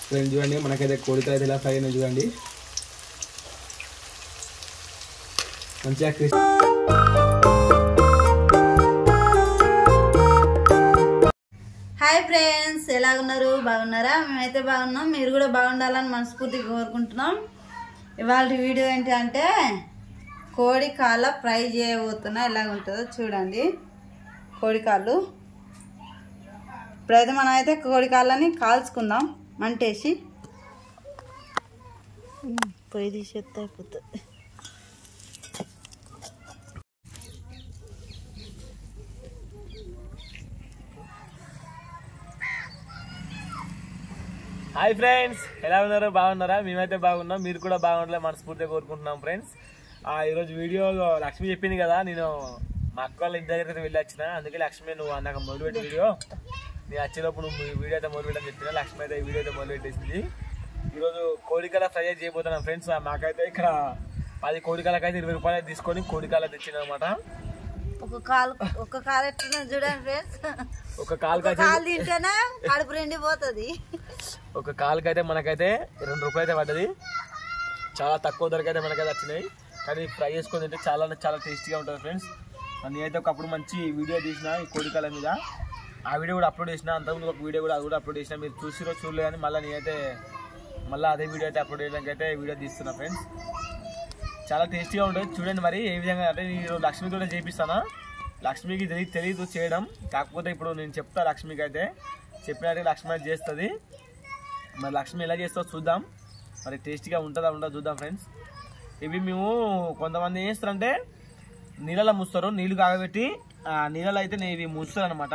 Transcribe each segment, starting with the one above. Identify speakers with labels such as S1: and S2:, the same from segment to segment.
S1: Friends చూడండి మనకైతే కోడికాయ అయితే ఇలా ఫ్రై అయినాయి చూడండి మంచిగా క్రిస్
S2: హాయ్ ఫ్రెండ్స్ ఎలా ఉన్నారు బాగున్నారా మేమైతే బాగున్నాం మీరు కూడా బాగుండాలని మనస్ఫూర్తిగా కోరుకుంటున్నాం ఇవాళ వీడియో ఏంటి అంటే కోడి కాళ్ళ ఫ్రై చేయబోతున్నా ఎలా ఉంటుందో చూడండి కోడి కాళ్ళు ఇప్పుడైతే మనం అయితే కోడి కాళ్ళని కాల్చుకుందాం మంటేసి పొయ్యి తీసేస్తే అయిపోతుంది
S1: హాయ్ ఫ్రెండ్స్ ఎలా ఉన్నారు బాగున్నారా మేమైతే బాగున్నాం మీరు కూడా బాగుండాలి మనస్ఫూర్తిగా కోరుకుంటున్నాం ఫ్రెండ్స్ ఆ ఈరోజు వీడియో లక్ష్మి చెప్పింది కదా నేను మా అక్క వాళ్ళ ఇంటి దగ్గరికి వెళ్ళి వచ్చిన అందుకే లక్ష్మి నువ్వు నాకు మొదలుపెట్టి వీడియో నేను వచ్చేటప్పుడు నువ్వు ఈ వీడియో అయితే మొదలుపెట్టని చెప్పిన లక్ష్మి అయితే ఈ వీడియో అయితే మొదలుపెట్టేసింది ఈరోజు కోడికల ఫ్రై అయితే చేయబోతున్నాం ఫ్రెండ్స్ మాకైతే ఇక్కడ పది కోడికలకైతే ఇరవై రూపాయలు తీసుకొని కోడికాల తెచ్చింది అనమాట
S2: ఒక కాలు ఒక కాలు ఎట్లా చూడండి ఫ్రెండ్స్
S1: ఒక కాలుకి అయితే
S2: కాలు తింటేనే కడుపు నిండిపోతుంది
S1: ఒక కాలుకైతే మనకైతే రెండు రూపాయలు అయితే పడ్డది చాలా తక్కువ ధరకి అయితే మనకైతే వచ్చినాయి కానీ ఫ్రై చేసుకొని తింటే చాలా అంటే చాలా టేస్టీగా ఉంటుంది ఫ్రెండ్స్ నేనైతే ఒకప్పుడు మంచి వీడియో తీసిన ఈ కోడికాల మీద ఆ వీడియో కూడా అప్లోడ్ చేసిన అంతకుముందు ఒక వీడియో కూడా అది కూడా అప్లోడ్ చేసిన మీరు చూసిరో చూడలేదు కానీ మళ్ళీ నేనైతే మళ్ళీ అదే వీడియో అయితే అప్లోడ్ చేయడానికి అయితే వీడియో తీస్తున్నా ఫ్రెండ్స్ చాలా టేస్టీగా ఉంటుంది చూడండి మరి ఏ విధంగా అంటే నేను లక్ష్మి కూడా చేపిస్తానా లక్ష్మికి తెలియదు తెలియదు చేయడం కాకపోతే ఇప్పుడు నేను చెప్తా లక్ష్మికి అయితే చెప్పినట్టు లక్ష్మి అయితే చేస్తుంది మరి లక్ష్మి ఎలా చేస్తుందో చూద్దాం మరి టేస్టీగా ఉంటుందా ఉండదో చూద్దాం ఫ్రెండ్స్ ఇవి మేము కొంతమంది ఏం చేస్తారంటే నీళ్ళలో ముస్తారు నీళ్ళు కాగబెట్టి ఆ నీళ్ళలో అయితే నేను ఇవి ముస్తారు అనమాట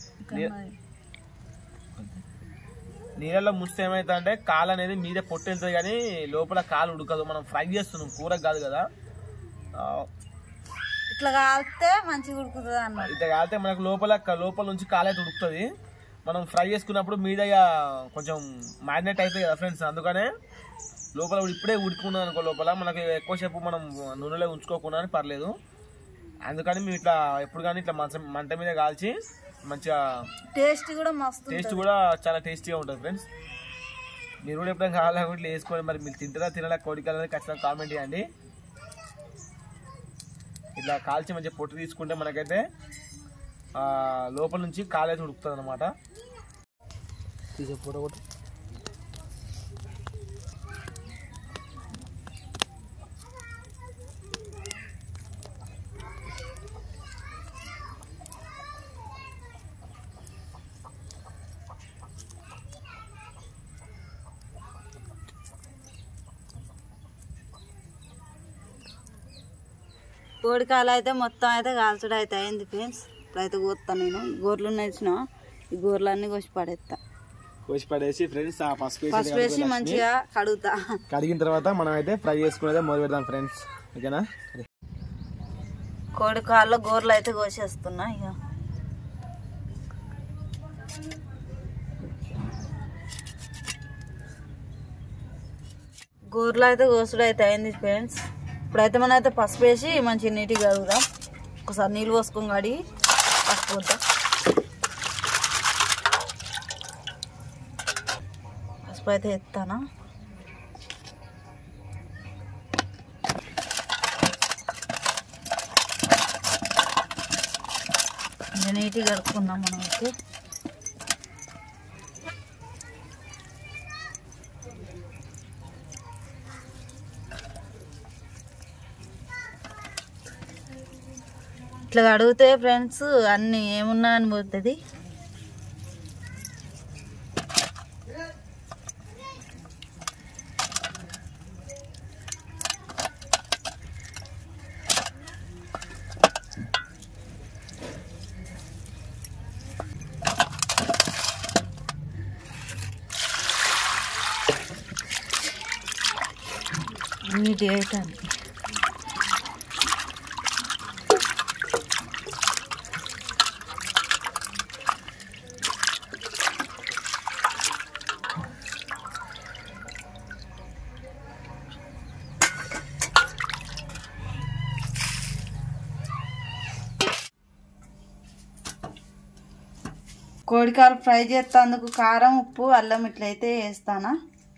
S1: నీళ్ళలో ముస్తే ఏమైతే అంటే కాలు అనేది మీద పొట్టు వెళ్తుంది కానీ లోపల కాలు ఉడకదు మనం ఫ్రై చేస్తున్నాం కూర కాదు కదా ఆ,
S2: ఇట్లా కాలితే మంచిగా ఉడుకుతుంది అన్నమాట
S1: ఇట్లా కాలితే మనకు లోపల లోపల నుంచి కాలు అయితే ఉడుకుతుంది మనం ఫ్రై చేసుకున్నప్పుడు మీద ఇక కొంచెం మ్యారినేట్ అవుతుంది కదా ఫ్రెండ్స్ అందుకనే లోపల ఇప్పుడే ఉడుకున్నది అనుకో లోపల మనకి ఎక్కువసేపు మనం నూనెలో ఉంచుకోకుండా అని పర్లేదు అందుకని మేము ఇట్లా ఎప్పుడు కానీ ఇట్లా మంచం మంట మీద కాల్చి మంచిగా
S2: టేస్ట్ కూడా మస్తు
S1: టేస్ట్ కూడా చాలా టేస్టీగా ఉంటుంది ఫ్రెండ్స్ మీరు కూడా ఎప్పుడైనా కావాలనుకుంటే ఇట్లా వేసుకోండి మరి మీరు తింటారా తినలా కోడికాలని ఖచ్చితంగా కామెంట్ చేయండి ఇట్లా కాల్చి మంచిగా పొట్టు తీసుకుంటే మనకైతే ఆ, లోపల నుంచి కాలైతే ఉడుకుతుంది అనమాట తీసే ఫోటో కూడా
S2: కోడికాయలు అయితే మొత్తం అయితే కాల్చడం అయితే అయింది ఫ్రెండ్స్ ఇప్పుడైతే కోస్తాను నేను గోర్లు నచ్చిన ఈ గోర్లన్నీ కోసి పడేస్తా
S1: కోసి పడేసి ఫ్రెండ్స్ ఆ పసుపు వేసి
S2: పసుపు వేసి మంచిగా కడుగుతా
S1: కడిగిన తర్వాత మనం అయితే ఫ్రై చేసుకునేదే మొదలు పెడదాం ఫ్రెండ్స్ ఓకేనా
S2: కోడికాయల్లో గోర్లు అయితే కోసేస్తున్నా ఇక గోర్లు అయితే కోసుడు అయితే అయింది ఫ్రెండ్స్ ఇప్పుడైతే మనం అయితే పసుపు వేసి మంచిగా నీట్గా కడుగుదాం ఒకసారి నీళ్ళు పోసుకొని కడిగి పసుపు పోద్దాం పసుపు అయితే ఎత్తానా ఇంకా నీట్గా కడుక్కుందాం మనం అయితే ఇట్లా కడిగితే ఫ్రెండ్స్ అన్ని ఏమున్నా అని పోతుంది నీట్గా అవుతుంది కోడికాలు ఫ్రై చేస్తేందుకు కారం ఉప్పు అల్లం ఇట్లయితే వేస్తానా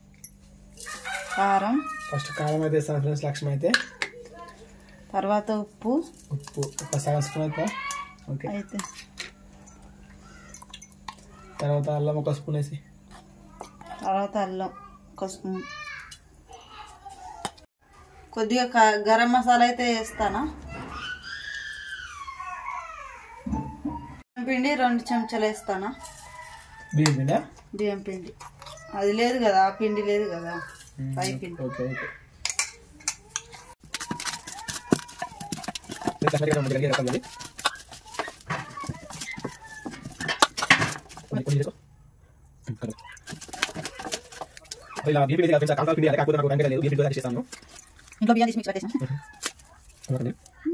S2: కారం
S1: ఫస్ట్ కారం అయితే వేస్తాను ఫ్రెండ్స్ లక్ష్మి అయితే
S2: తర్వాత ఉప్పు
S1: ఉప్పు ఒక సగం స్పూన్ అయితే ఓకే
S2: అయితే
S1: తర్వాత అల్లం ఒక స్పూన్ వేసి
S2: తర్వాత అల్లం ఒక స్పూన్ కొద్దిగా క- గరం మసాలా అయితే వేస్తానా పిండి రెండు చెంచాలు వేస్తానా
S1: బియ్యం పిండా
S2: బియ్యం పిండి అది లేదు కదా ఆ పిండి లేదు కదా పై పిండి
S1: ఓకే ఓకే లక్ష్మి ఇక్కడ ముందుగా రకం ఉంది. కొన్ని- కొన్ని చేసుకో. కరెక్ట్. ఇలా బియ్యం పిండి కాకుండా కాంతాల పిండి అదే కాకపోతే నాకు వెంకట లేదు బియ్యం పిండి కూడా చేస్తాను
S2: ఇంట్లో బియ్యం తీసి మిక్స్ పెట్టేసాను
S1: అలాగే.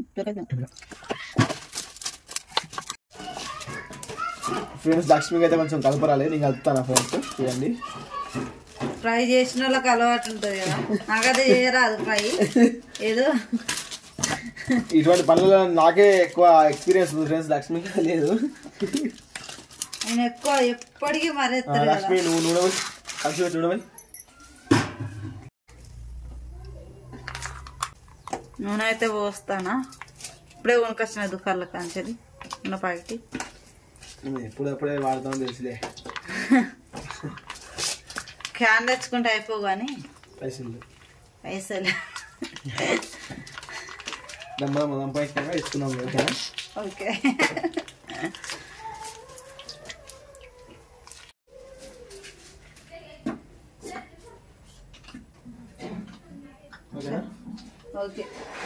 S1: ఫ్రెండ్స్ లక్ష్మికి అయితే కొంచెం కలపరాలి నేను కలుపుతాను ఫ్రెండ్స్ చూడండి
S2: ఫ్రై చేసిన వాళ్ళకి అలవాటు ఉంటుంది కదా నాకైతే చేయరాదు ఫ్రై ఏదో
S1: ఇటువంటి పనులలో నాకే ఎక్కువ ఎక్స్పీరియన్స్ ఉంది ఫ్రెండ్స్ లక్ష్మికి లేదు
S2: నేను ఎక్కువ ఎప్పటికీ
S1: ఆ,
S2: మరేస్తారు కదా
S1: లక్ష్మి నువ్వు నూనె పోయి కలిసి పెట్టి నూనె పోయి
S2: నూనె అయితే పోస్తానా ఇప్పుడే కొనుకొచ్చిన దుకాణాల కాంచెది ఉన్న ప్యాకెట్
S1: నువ్వు ఎప్పుడు ఎప్పుడే వాడతామో తెలుసులే
S2: క్యాన్ తెచ్చుకుంటే అయిపో కానీ
S1: పైసలు
S2: పైసలు
S1: దమ్మ సంపాదించినాక ఇస్తున్నాం ఓకేనా
S2: ఓకే
S1: ఓకేనా
S2: ఓకే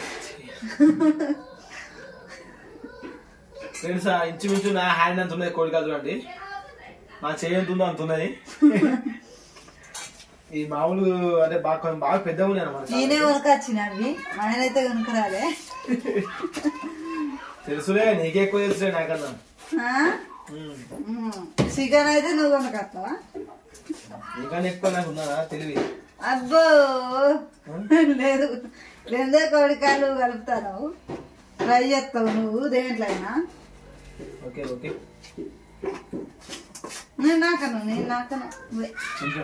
S1: ఫ్రెండ్స్ ఇంచుమించు నా హ్యాండ్ అంత ఉన్నది కోడికాలు చూడండి నా చేయి ఎంత ఉందో అంత ఉన్నది ఈ మామూలు అంటే బాగా కొంచెం బాగా పెద్దగా ఉన్నాయి అన్నమాట
S2: నేనే కొనుకొచ్చిన అవి మా ఆయన అయితే కొనుక్కరాలే
S1: తెలుసులే నీకే ఎక్కువ తెలుసులే నాకన్నా ఉమ్.
S2: చికెన్ అయితే నువ్వు కొనుకొస్తావా
S1: నీకన్నా ఎక్కువ నాకు ఉన్నదా తెలివి
S2: అబ్బో లేదు రెండే కోడికాయలు కలుపుతాను ఫ్రై చేస్తావు నువ్వు దేంట్లో అయినా
S1: ఓకే ఓకే
S2: నేను నాకను నేను నాకను ఉయ్.
S1: కొంచెం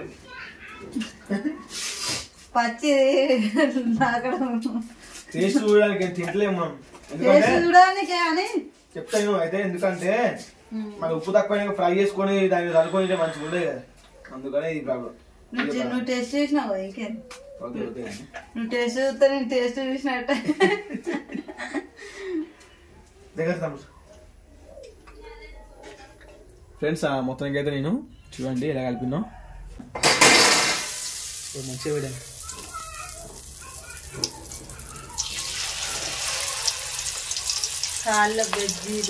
S2: పచ్చి నాకడం
S1: టేస్ట్ చూడడానికి ఏం తింటలేము మనం ఎందుకంటే
S2: టేస్ట్ చూడడానికి అని
S1: చెప్తాను అయితే ఎందుకంటే మన ఉప్పు తక్కువ ఫ్రై చేసుకొని దాన్ని కలుపుకొని మంచిగా ఉండేది కదా అందుకనే ఈ ప్రాబ్లం
S2: నువ్వు చి- నువ్వు టేస్ట్ చూసినావు కదా, ఇంకేం
S1: ఓకే ఓకే
S2: నువ్వు టేస్ట్ చూస్తే నేను టేస్ట్ చూసినట్టే
S1: దగ్గర తమ్ముడు ఫ్రెండ్స్ మొత్తానికి అయితే నేను చూడండి ఎలా కలిపినా మంచిగా పెట్టాను
S2: కాళ్ళ బజ్జీలు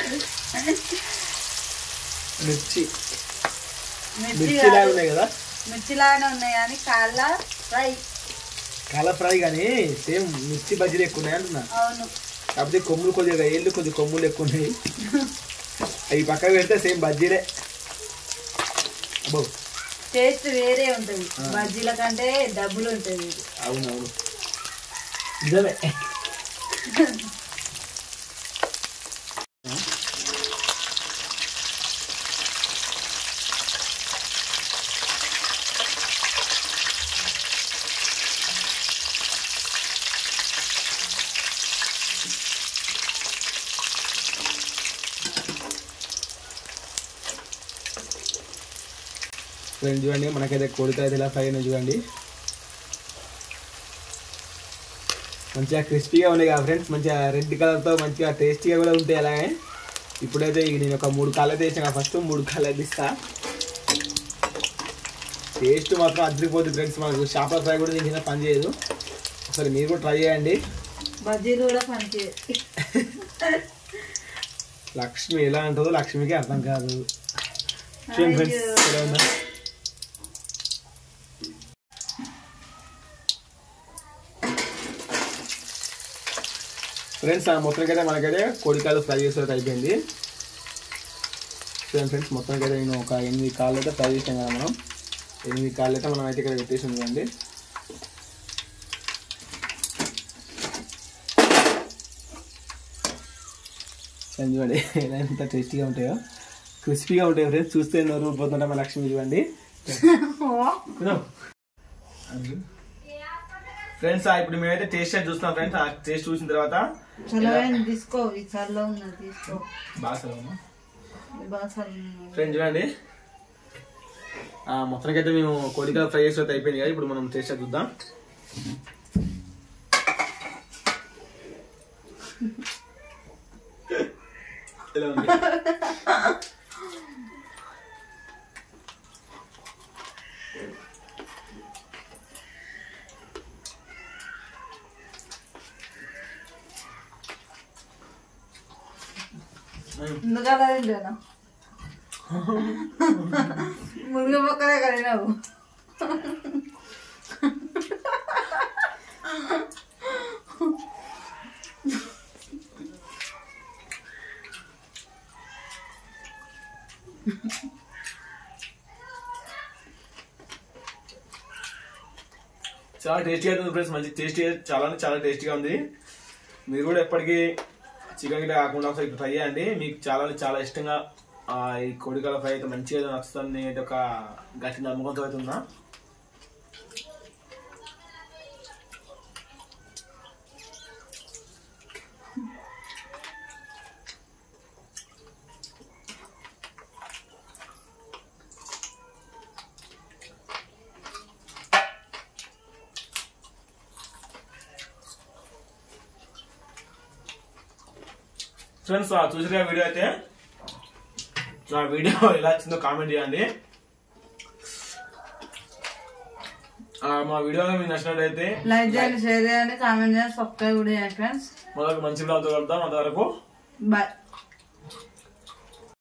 S1: మిర్చి
S2: మిర్చి
S1: మిర్చి
S2: కాదు.
S1: లాగా ఉన్నాయి కదా
S2: మిర్చిలాగానే ఉన్నాయి కానీ కాళ్ళ ఫ్రై
S1: కాల ఫ్రై కానీ సేమ్ మిర్చి బజ్జీలు ఎక్కువ ఉన్నాయి అంటున్నా
S2: అవును
S1: కాకపోతే కొమ్ములు కొద్దిగా ఏళ్ళు కొద్దిగా కొమ్ములు ఎక్కువ ఉన్నాయి అవి పక్కకు పెడితే సేమ్ బజ్జీలే అబ్బో
S2: టేస్ట్ వేరే ఉంటుంది బజ్జీల కంటే డబ్బులు ఉంటుంది ఇది
S1: అవునవును నిజమే ఫ్రెండ్ చూడండి మనకైతే కోడికాయ అయితే ఇలా ఫ్రై అయినాయి చూడండి మంచిగా క్రిస్పీగా ఉన్నాయి కదా ఫ్రెండ్స్ మంచిగా రెడ్ కలర్తో మంచిగా టేస్టీగా కూడా ఉంటాయి అలాగే ఇప్పుడైతే ఇక నేను ఒక మూడు కాళ్ళు అయితే వేసాను ఫస్ట్ మూడు కాళ్ళు అయితే ఇస్తా టేస్ట్ మాత్రం అదిరిపోతుంది ఫ్రెండ్స్ మనకు చేపల ఫ్రై కూడా దీని పని చేయదు ఒకసారి మీరు కూడా ట్రై చేయండి
S2: బజ్జీలు కూడా పనిచేయ
S1: లక్ష్మి ఎలా ఉంటుందో లక్ష్మికి అర్థం కాదు చూడండి ఫ్రెండ్స్ ఎలా ఉందా ఫ్రెండ్స్ మొత్తానికైతే మనకైతే కోడికాయలు ఫ్రై చేసేది అయిపోయింది చూడండి ఫ్రెండ్స్ మొత్తానికైతే నేను ఒక ఎనిమిది కాళ్ళు అయితే ఫ్రై చేసాం కదా మనం ఎనిమిది కాళ్ళు అయితే మనం అయితే ఇక్కడ పెట్టేసి ఉందండి చూడండి ఎలా ఎంత టేస్టీగా ఉంటాయో క్రిస్పీగా ఉంటాయి ఫ్రెండ్స్ చూస్తే నోరు పోతుంటే మా లక్ష్మి చూడండి ఫ్రెండ్స్ ఇప్పుడు మేమైతే టేస్ట్ చేసి చూస్తున్నాం ఫ్రెండ్స్ ఆ టేస్ట్ చూసిన తర్వాత
S2: చల్లవైన తీసుకో ఈ చల్ల ఉన్నది తీసుకో
S1: బాగా చదవమ్మా.
S2: ఇది బాగా చల్ల ఉన్నది.
S1: ఫ్రెండ్స్ చూడండి ఆ, మొత్తానికి అయితే మేము కోడికాయ ఫ్రై చేసి అయితే అయిపోయింది కదా ఇప్పుడు మనం టేస్ట్ చేసి చూద్దాం ఎలా ఉంది
S2: ఎందుకలా తింటాను మురుగ పక్కనే కలిగినావు
S1: చాలా టేస్టీగా ఉంది ఫ్రెండ్స్ మంచి టేస్టీ చాలా అంటే చాలా టేస్టీగా ఉంది మీరు కూడా ఎప్పటికీ చికెన్ గిట్ల కాకుండా ఒకసారి ఇట్లా ట్రై చేయండి మీకు చాలా అంటే చాలా ఇష్టంగా ఆ, ఈ కోడికాల ఫ్రై అయితే మంచిగా అయితే నచ్చుతుంది నేను అయితే ఒక గట్టి నమ్మకంతో అయితే ఉన్నా ఫ్రెండ్స్ చూసిన వీడియో అయితే నా వీడియో ఎలా వచ్చిందో కామెంట్ చేయండి ఆ, మా వీడియో మీకు నచ్చినట్లయితే
S2: లైక్ చేయండి షేర్ చేయండి కామెంట్ చేయండి సబ్స్క్రైబ్ కూడా చేయండి ఫ్రెండ్స్
S1: మరొక మంచి వీడియోతో కలుద్దాం అంతవరకు
S2: బాయ్